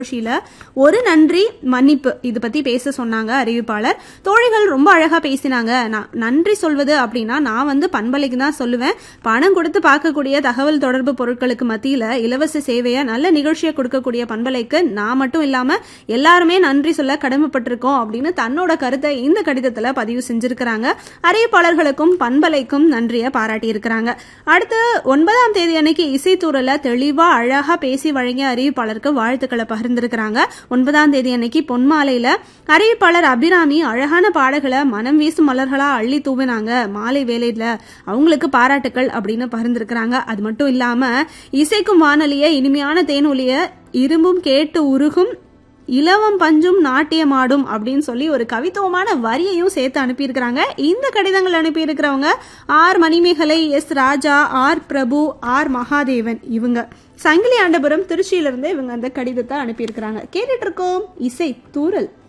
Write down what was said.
நிகழ்ச்சியில ஒரு நன்றி மன்னிப்பு இது பத்தி பேச சொன்னாங்க அறிவிப்பாளர் தோழிகள் ரொம்ப அழகா பேசினாங்க நான் நன்றி சொல்வது அப்படின்னா நான் வந்து பண்பலைக்கு தான் சொல்லுவேன் பணம் கொடுத்து பார்க்கக்கூடிய தகவல் தொடர்பு பொருட்களுக்கு மத்தியில இலவச சேவையை நல்ல நிகழ்ச்சியை கொடுக்கக்கூடிய பண்பலைக்கு நான் மட்டும் இல்லாம எல்லாருமே நன்றி சொல்ல கடமைப்பட்டிருக்கோம் அப்படின்னு தன்னோட கருத்தை இந்த கடிதத்துல பதிவு செஞ்சிருக்கிறாங்க அறிவிப்பாளர்களுக்கும் பண்பலைக்கும் நன்றியை பாராட்டி இருக்கிறாங்க அடுத்து ஒன்பதாம் தேதி அன்னைக்கு இசைத்தூரல தெளிவா அழகா பேசி வழங்கிய அறிவிப்பாளருக்கு வாழ்த்துக்களை பகிர்ந்திருக்கிறாங்க ஒன்பதாம் தேதி அன்னைக்கு பொன்மாலையில அறிவிப்பாளர் அபிராமி அழகான பாடல்களை மனம் வீசும் மலர்களா அள்ளி தூவினாங்க மாலை வேலையில அவங்களுக்கு பாராட்டுக்கள் அப்படின்னு பகிர்ந்திருக்கிறாங்க அது மட்டும் இல்லாம இசைக்கும் வானொலிய இனிமையான தேனொலிய இரும்பும் கேட்டு உருகும் இலவம் பஞ்சும் நாட்டியமாடும் அப்படின்னு சொல்லி ஒரு கவித்துவமான வரியையும் சேர்த்து அனுப்பியிருக்கிறாங்க இந்த கடிதங்கள் அனுப்பியிருக்கிறவங்க R Manimegalai S Raja R Prabhu R Mahadevan இவங்க சங்கிலி ஆண்டபுரம் திருச்சியிலிருந்து இவங்க அந்த கடிதத்தை அனுப்பியிருக்கிறாங்க கேட்டுட்டு இருக்கோம் இசை தூரல்